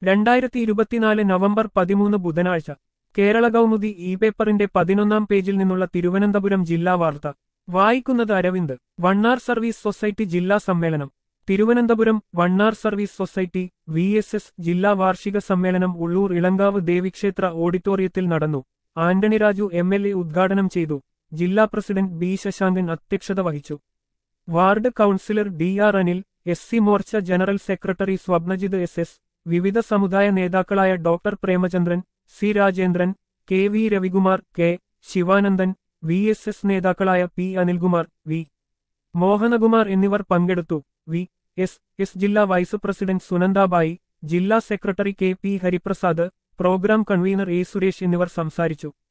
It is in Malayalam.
രണ്ടായിരത്തി ഇരുപത്തിനാല് നവംബർ പതിമൂന്ന് ബുധനാഴ്ച കേരള കൗമുദി ഇ പേപ്പറിന്റെ പതിനൊന്നാം പേജിൽ നിന്നുള്ള തിരുവനന്തപുരം ജില്ലാ വാർത്ത വായിക്കുന്നത് അരവിന്ദ് വണ്ണാർ സർവീസ് സൊസൈറ്റി ജില്ലാ സമ്മേളനം Thiruvananthapuram Vannar service society V S S ജില്ലാ വാർഷിക സമ്മേളനം ഉള്ളൂർ ഇളങ്കാവ് ദേവിക്ഷേത്ര ഓഡിറ്റോറിയത്തിൽ നടന്നു Antony Raju M L A ഉദ്ഘാടനം ചെയ്തു ജില്ലാ പ്രസിഡന്റ് ബി ശശാങ്കൻ അധ്യക്ഷത വഹിച്ചു ward councillor D R Anil S C Morcha general secretary Swapnajith S S വിവിധ സമുദായ നേതാക്കളായ doctor Premachandran C Rajendran K V Ravikumar K Sivanandan V S S നേതാക്കളായ പി അനിൽകുമാർ വി മോഹനകുമാർ എന്നിവർ പങ്കെടുത്തു വി എസ് എസ് ജില്ലാ വൈസ് പ്രസിഡന്റ് സുനന്ദാബായി ജില്ലാ secretary K P Hariprasad programme convener A Suresh എന്നിവർ സംസാരിച്ചു